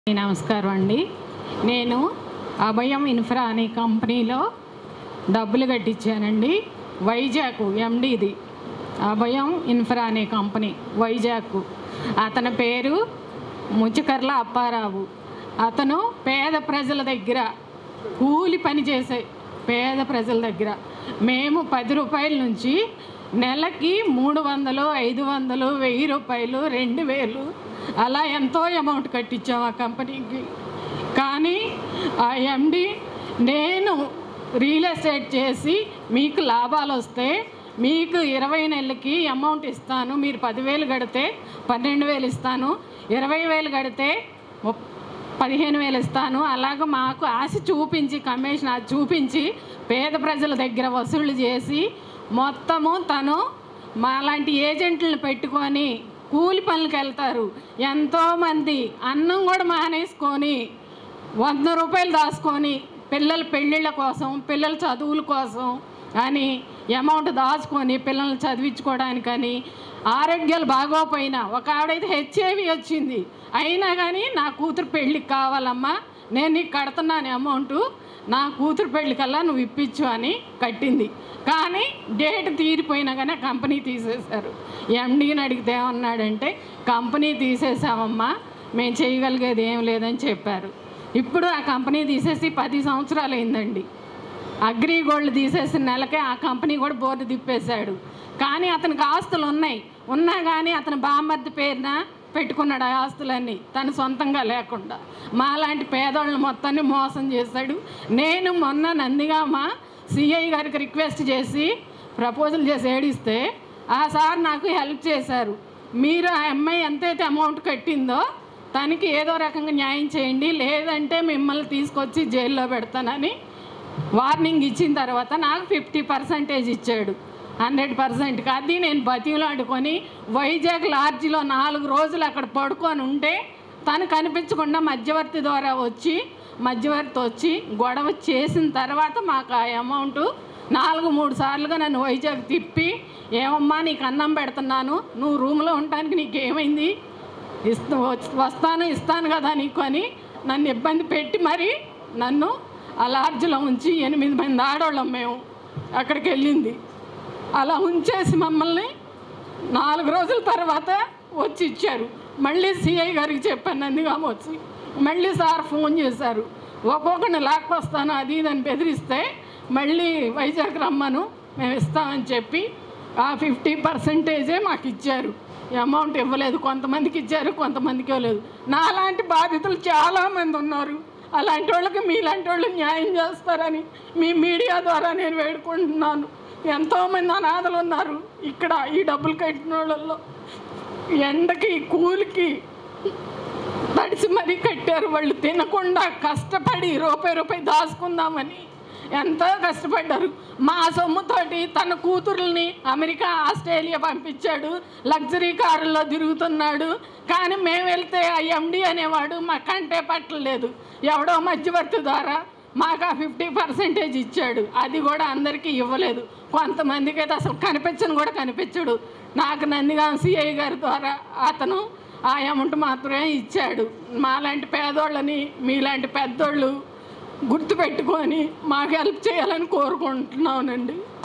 నమస్కారం అండి నేను అభయం ఇన్ఫ్రా అనే కంపెనీలో డబ్బులు కట్టించానండి వైజాగ్ ఎండిది అభయం ఇన్ఫ్రా అనే కంపెనీ వైజాగ్ అతని పేరు ముచ్చకర్ల అప్పారావు అతను పేద ప్రజల దగ్గర కూలి పని చేసే పేద ప్రజల దగ్గర మేము పది రూపాయల నుంచి నెలకి మూడు వందలు ఐదు వందలు వెయ్యి రూపాయలు రెండు వేలు అలా ఎంతో అమౌంట్ కట్టించాం ఆ కంపెనీకి కానీ ఆ ఎండి నేను రియల్ ఎస్టేట్ చేసి మీకు లాభాలు వస్తే మీకు ఇరవై నెలలకి అమౌంట్ ఇస్తాను మీరు పదివేలు కడితే పన్నెండు వేలు ఇస్తాను ఇరవై వేలు కడితే ముప్- పదిహేను వేలు ఇస్తాను అలాగ మాకు ఆశ చూపించి కమిషన్ అది చూపించి పేద ప్రజల దగ్గర వసూలు చేసి మొత్తము తను మాలాంటి ఏజెంట్లను పెట్టుకొని కూలి పనులకు వెళ్తారు ఎంతోమంది అన్నం కూడా మానేసుకొని వంద రూపాయలు దాచుకొని పిల్లల పెళ్ళిళ్ళ కోసం పిల్లల చదువుల కోసం అని అమౌంట్ దాచుకొని పిల్లల్ని చదివించుకోవడానికని ఆరోగ్యాలు బాగోపోయినా ఒక ఆవిడైతే హెచ్ఐవి వచ్చింది అయినా కానీ నా కూతురు పెళ్ళికి కావాలమ్మా నేను నీకు కడుతున్నాను అమౌంట్ నా కూతురు పెళ్ళికల్లా నువ్వు ఇప్పించు అని కట్టింది కానీ డేట్ తీరిపోయినా కానీ ఆ కంపెనీ తీసేశారు ఎండీని అడిగితే ఏమన్నాడంటే కంపెనీ తీసేసామమ్మా మేము చేయగలిగేది ఏం లేదని చెప్పారు ఇప్పుడు ఆ కంపెనీ తీసేసి పది సంవత్సరాలు అయిందండి అగ్రి గోల్డ్ తీసేసిన నెలకే ఆ కంపెనీ కూడా బోర్డు తిప్పేశాడు కానీ అతనికి ఆస్తులు ఉన్నాయి ఉన్నా కానీ అతని బామ్మర్ది పేరున పెట్టుకున్నాడు ఆ ఆస్తులన్నీ తను సొంతంగా లేకుండా మాలాంటి పేదోళ్ళని మొత్తాన్ని మోసం చేశాడు నేను మొన్న నందిగామ సిఐ గారికి రిక్వెస్ట్ చేసి ప్రపోజల్ చేసి ఏడిస్తే ఆ సార్ నాకు హెల్ప్ చేశారు మీరు ఆ అమ్మాయి ఎంతైతే అమౌంట్ కట్టిందో తనకి ఏదో రకంగా న్యాయం చేయండి లేదంటే మిమ్మల్ని తీసుకొచ్చి జైల్లో పెడతానని వార్నింగ్ ఇచ్చిన తర్వాత నాకు ఫిఫ్టీ పర్సెంటేజ్ ఇచ్చాడు హండ్రెడ్ పర్సెంట్కి అది నేను బతిమలాడుకొని వైజాగ్ లాడ్జిలో నాలుగు రోజులు అక్కడ పడుకొని ఉంటే తను కనిపించకుండా మధ్యవర్తి ద్వారా వచ్చి మధ్యవర్తి వచ్చి గొడవ చేసిన తర్వాత మాకు ఆ అమౌంట్ నాలుగు మూడు సార్లుగా నన్ను వైజాగ్ తిప్పి ఏమమ్మా నీకు అన్నం పెడుతున్నాను నువ్వు రూమ్లో ఉండటానికి నీకు ఏమైంది ఇస్తా వచ్- వస్తాను ఇస్తాను కదా నీకు అని నన్ను ఇబ్బంది పెట్టి మరి నన్ను ఆ లాడ్జ్లో ఉంచి ఎనిమిది మంది ఆడవాళ్ళం మేము అక్కడికి వెళ్ళింది అలా ఉంచేసి మమ్మల్ని నాలుగు రోజుల తర్వాత వచ్చి ఇచ్చారు మళ్ళీ సిఐ గారికి చెప్పాను నందిగామ వచ్చి మళ్ళీ సార్ ఫోన్ చేశారు ఒక్కొక్కరిని లాక్కొస్తాను అది ఇది అని బెదిరిస్తే మళ్ళీ వైజాగ్ రమ్మను మేము ఇస్తామని చెప్పి ఆ ఫిఫ్టీ పర్సెంటేజే మాకు ఇచ్చారు ఈ అమౌంట్ ఇవ్వలేదు కొంతమందికి ఇచ్చారు కొంతమందికి ఇవ్వలేదు నాలాంటి బాధితులు చాలామంది ఉన్నారు అలాంటి వాళ్ళకి మీలాంటి వాళ్ళు న్యాయం చేస్తారని మీ మీడియా ద్వారా నేను వేడుకుంటున్నాను ఎంతోమంది అనాథలు ఉన్నారు ఇక్కడ ఈ డబ్బులు కట్టిన వాళ్ళల్లో ఎండకి కూలికి తడిసి మరీ కట్టారు వాళ్ళు తినకుండా కష్టపడి రూపాయి రూపాయి దాచుకుందామని ఎంతో కష్టపడ్డారు మా సొమ్ముతోటి తన కూతుర్ని అమెరికా ఆస్ట్రేలియా పంపించాడు లగ్జరీ కారుల్లో తిరుగుతున్నాడు కానీ మేము వెళ్తే ఆ ఎండి అనేవాడు మాకంటే పట్టలేదు ఎవడో మధ్యవర్తి ద్వారా మాకు ఆ ఫిఫ్టీ పర్సెంటేజ్ ఇచ్చాడు అది కూడా అందరికీ ఇవ్వలేదు కొంతమందికి అయితే అసలు కనిపించను కూడా కనిపించడు నాకు నందిగాం సిఐ గారి ద్వారా అతను ఆ అమౌంట్ మాత్రమే ఇచ్చాడు మాలాంటి పేదోళ్ళని మీలాంటి పెద్దోళ్ళు గుర్తుపెట్టుకొని మాకు హెల్ప్ చేయాలని కోరుకుంటున్నానండి